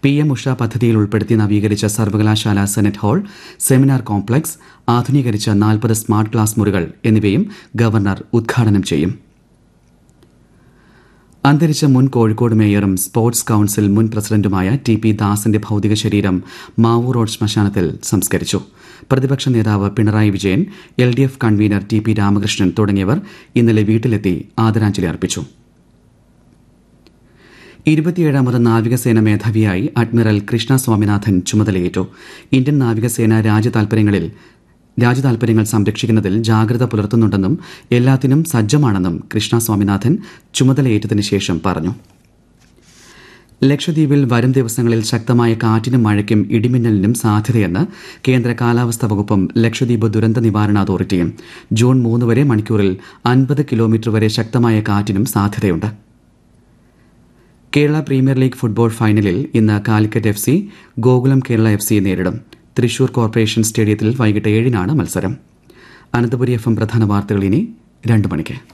P M Usha പദ്ധതിയിൽ ഉൾപ്പെടുത്തി നവീകരിച്ച സർവകലാശാല സെനറ്റ് ഹാൾ സെമിനാർ കോംപ്ലക്സ് ആധുനീകരിച്ച നാൽപ്പത് സ്മാർട്ട് ക്ലാസ് മുറികൾ എന്നിവയും ഗവർണർ ഉദ്ഘാടനം ചെയ്യും അന്തരിച്ച മുൻ കോഴിക്കോട് മേയറും സ്പോർട്സ് കൌൺസിൽ മുൻ പ്രസിഡന്റുമായ ടി പി ദാസിന്റെ ഭൌതിക ശരീരം മാവൂർ റോഡ് ശ്മശാനത്തിൽ സംസ്കരിച്ചു പ്രതിപക്ഷ നേതാവ് Pinarayi Vijayan L D F convener T P Ramakrishnan തുടങ്ങിയവർ ഇന്നലെ വീട്ടിലെത്തി ആദരാഞ്ജലി അർപ്പിച്ചു ഇരുപത്തിയേഴാമത് നാവികസേന മേധാവിയായി അഡ്മിറൽ കൃഷ്ണ സ്വാമിനാഥൻ ചുമതലയേറ്റു ഇന്ത്യൻ നാവികസേന രാജ്യതാൽപര്യങ്ങളിൽ രാജ്യതാൽപര്യങ്ങൾ സംരക്ഷിക്കുന്നതിൽ ജാഗ്രത പുലർത്തുന്നുണ്ടെന്നും എല്ലാത്തിനും സജ്ജമാണെന്നും കൃഷ്ണ സ്വാമിനാഥൻ ചുമതലയേറ്റതിനു ശേഷം പറഞ്ഞു ലക്ഷദ്വീപിൽ വരും ദിവസങ്ങളിൽ ശക്തമായ കാറ്റിനും മഴയ്ക്കും ഇടിമിന്നലിനും സാധ്യതയെന്ന് കേന്ദ്ര കാലാവസ്ഥാ വകുപ്പും ലക്ഷദ്വീപ് ദുരന്ത നിവാരണ അതോറിറ്റിയും ജൂൺ മൂന്ന് വരെ മണിക്കൂറിൽ അൻപത് കിലോമീറ്റർ വരെ ശക്തമായ കാറ്റിനും സാധ്യതയുണ്ട് കേരള പ്രീമിയർ ലീഗ് ഫുട്ബോൾ ഫൈനലിൽ ഇന്ന് Calicut F C Gokulam Kerala F സിയെ നേരിടും തൃശൂർ കോർപ്പറേഷൻ സ്റ്റേഡിയത്തിൽ വൈകിട്ട് ഏഴിനാണ് മത്സരം അനന്തപുരി എഫ് എം പ്രധാന വാർത്തകൾ ഇനി രണ്ട് മണിക്ക്